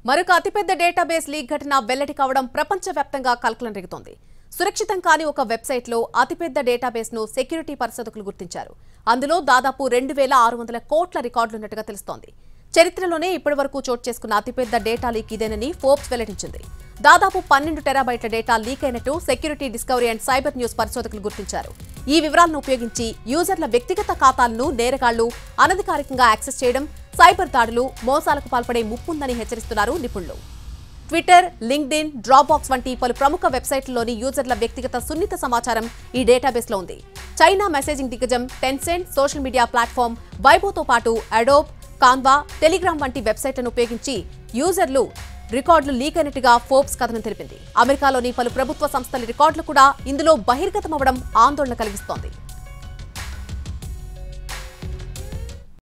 మరొక అతిపెద్ద database leak ఘటన వెల్లడి కావడం ప్రపంచవ్యాప్తంగా కలకలం రేగుతోంది సురక్షితం కాని ఒక వెబ్సైట్లో అతిపెద్ద డేటాబేస్ ను సెక్యూరిటీ పరిశోధకులు గుర్తించారు అందులో దాదాపు రెండు వేల ఆరు వందల కోట్ల రికార్డులున్నట్టుగా తెలుస్తోంది చరిత్రలోనే ఇప్పటివరకు చోటు చేసుకున్న అతిపెద్ద డేటా లీక్ ఇదేనని ఫోర్బ్స్ వెల్లడించింది దాదాపు పన్నెండు టెరాబైట్ల డేటా లీక్ అయినట్టు security discovery and cyber news పరిశోధకులు గుర్తించారు ఈ వివరాలను ఉపయోగించి యూజర్ల వ్యక్తిగత ఖాతాలను నేరగాళ్లు అనధికారికంగా యాక్సెస్ చేయడం సైబర్ దాడులు మోసాలకు పాల్పడే ముప్పుందని హెచ్చరిస్తున్నారు నిపుణులు ట్విట్టర్ లింక్డ్ఇన్ డ్రాప్బాక్స్ వంటి పలు ప్రముఖ వెబ్సైట్లలోని యూజర్ల వ్యక్తిగత సున్నిత సమాచారం ఈ డేటాబేస్లో ఉంది చైనా మెసేజింగ్ దిగ్గజం టెన్సెంట్ సోషల్ మీడియా ప్లాట్ఫామ్ వైబోతో పాటు అడోబ్ కాన్వా టెలిగ్రామ్ వంటి వెబ్సైట్లను ఉపయోగించి యూజర్లు రికార్డులు లీక్ అయినట్టుగా ఫోర్బ్స్ కథనం తెలిపింది అమెరికాలోని పలు ప్రభుత్వ సంస్థల రికార్డులు కూడా ఇందులో బహిర్గతమవడం ఆందోళన కలిగిస్తోంది